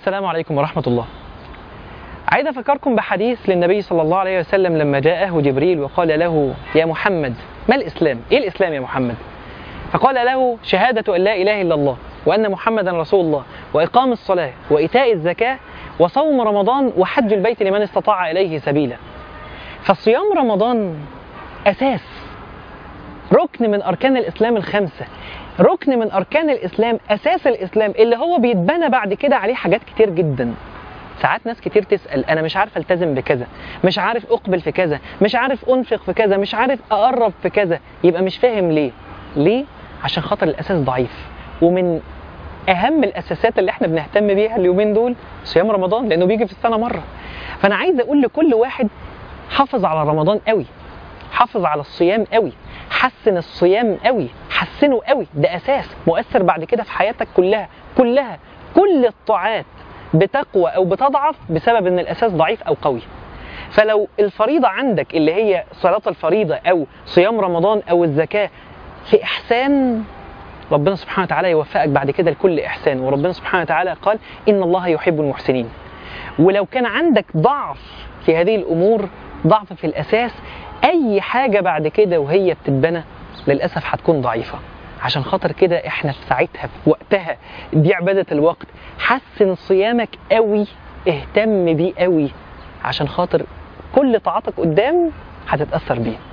السلام عليكم ورحمة الله. عايز أفكركم بحديث للنبي صلى الله عليه وسلم لما جاءه جبريل وقال له يا محمد ما الإسلام؟ إيه الإسلام يا محمد؟ فقال له شهادة أن لا إله إلا الله وأن محمدا رسول الله وإقام الصلاة وإيتاء الزكاة وصوم رمضان وحج البيت لمن استطاع إليه سبيلا. فصيام رمضان أساس ركن من أركان الإسلام الخمسة ركن من أركان الإسلام أساس الإسلام اللي هو بيتبنى بعد كده عليه حاجات كتير جدا ساعات ناس كتير تسأل أنا مش عارف ألتزم بكذا مش عارف أقبل في كذا مش عارف أنفق في كذا مش عارف أقرب في كذا يبقى مش فاهم ليه ليه؟ عشان خاطر الأساس ضعيف ومن أهم الأساسات اللي احنا بنهتم بيها اليومين دول صيام رمضان لأنه بيجي في السنة مرة فأنا عايز أقول لكل واحد حافظ على رمضان قوي حافظ على الصيام قوي حسن الصيام قوي حسنه قوي ده اساس مؤثر بعد كده في حياتك كلها كلها كل الطاعات بتقوى او بتضعف بسبب ان الاساس ضعيف او قوي فلو الفريضه عندك اللي هي صلاه الفريضه او صيام رمضان او الزكاه في احسان ربنا سبحانه وتعالى يوفقك بعد كده لكل احسان وربنا سبحانه وتعالى قال ان الله يحب المحسنين ولو كان عندك ضعف في هذه الامور ضعف في الاساس اي حاجه بعد كده وهي بتتبنى للاسف هتكون ضعيفه عشان خاطر كده احنا في ساعتها في وقتها دي عباده الوقت حسن صيامك قوي اهتم بيه قوي عشان خاطر كل طاعتك قدام هتتاثر بيه